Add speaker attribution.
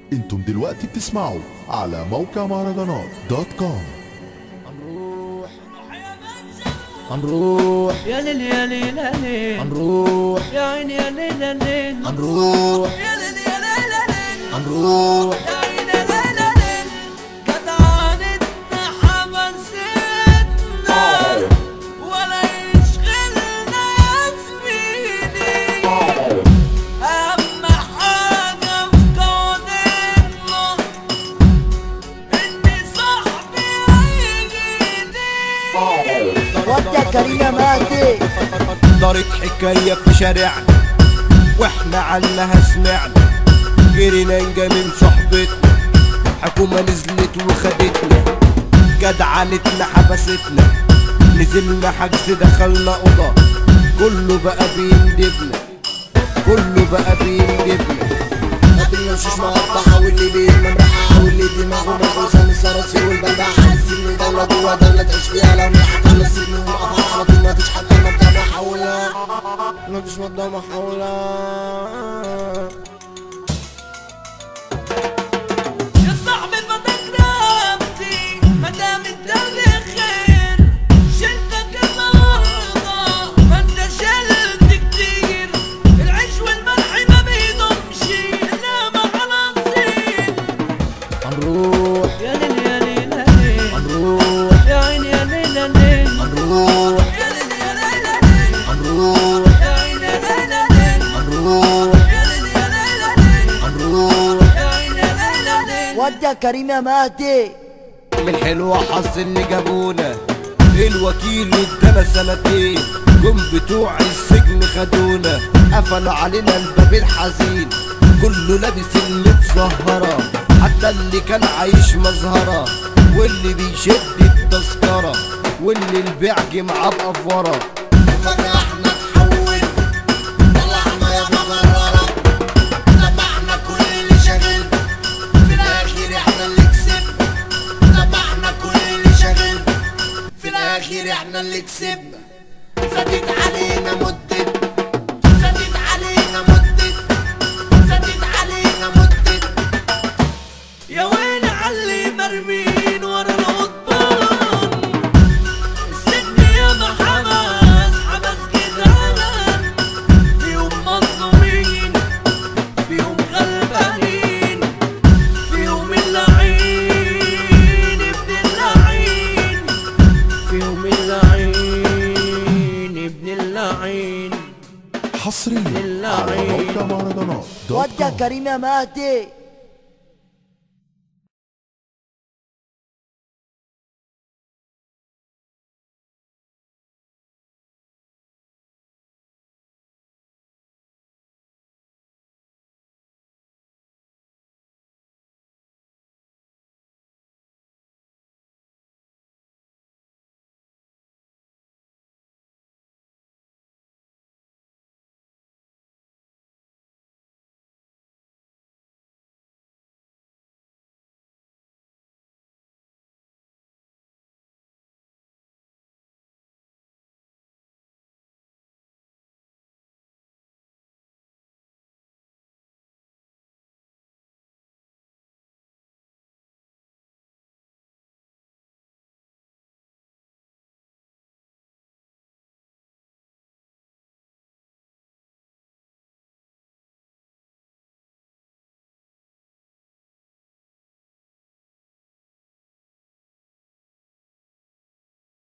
Speaker 1: انتم دلوقتي بتسمعوا على موقع مهرجانات دوت كوم
Speaker 2: هنروح هنروح
Speaker 3: يا ليل يا ليل يا ليل
Speaker 2: هنروح
Speaker 3: يا عيني يا ليل يا ليل
Speaker 2: هنروح
Speaker 3: يا ليل يا ليل يا ليل
Speaker 2: هنروح
Speaker 3: يا عيني يا ليل يا ليل جدعنتنا حماستنا ولا يشغلنا يا زميلي أهم حاجة في كوننا إن صاحبي هيجيلي
Speaker 2: وانت يا كريم يا مهدي
Speaker 4: دارت حكاية في شارعنا واحنا عنها سمعنا جرينا نجا من صحبتنا حكومة نزلت وخدتنا جدعنتنا حبستنا نزلنا حجز دخلنا أوضة كله بقى بيندبنا كله بقى بيندبنا
Speaker 2: ما بنمشيش مقطعة واللي بيه ممرحة واللي دماغه مهووسة من الصراصير والبلبعة السجن دولة جوا دولة تعيش فيها لو نحت على السجن ونقف على طول مفيش حد مبدأ محاولة مفيش مبدأ محاولة
Speaker 3: يا صاحبي ما تكرمتي ما دام الدم خير شلتك النهارده ما انت شلت كتير العيش والملح ما بيدومش الا مع الأصيل
Speaker 2: هنروح
Speaker 3: يا ليل يا ليل يا ليل
Speaker 2: هنروح
Speaker 3: يا عيني يا ليل يا ليل
Speaker 2: هنروح
Speaker 3: يا ليل يا ليل يا ليل
Speaker 2: هنروح
Speaker 3: يا عيني يا ليل يا ليل
Speaker 2: هنروح
Speaker 3: يا ليل يا ليل يا ليل
Speaker 2: هنروح
Speaker 3: يا عيني يا ليل يا ليل
Speaker 2: وانت يا كريم يا مهدي
Speaker 4: من حلوة حظ اللي جابونا الوكيل ادانا سنتين جم بتوع السجن خدونا قفلوا علينا الباب الحزين كله لابس المتسهرة حتى اللي كان عايش مزهرة واللي بيشد التذكرة واللي البيع جه معاه بأفورة
Speaker 2: فجأة احنا اتحول طلعنا يا مغررة تبعنا كل اللي شاغل في الاخير احنا اللي كسبنا تبعنا كل اللي شاغل في الاخير احنا اللي كسبنا زادت علينا مدة زادت علينا مدة زادت علينا مدة
Speaker 3: يا وين علي مرمين ورا القضبان السجن يا محمس حبس جدعان فيهم مظلومين فيهم غلبانين فيهم اللعين ابن اللعين فيهم اللعين ابن اللعين
Speaker 1: حصريا على موقع مهرجانات دوت
Speaker 2: وانت يا
Speaker 1: كوم
Speaker 2: كريم يا مهدي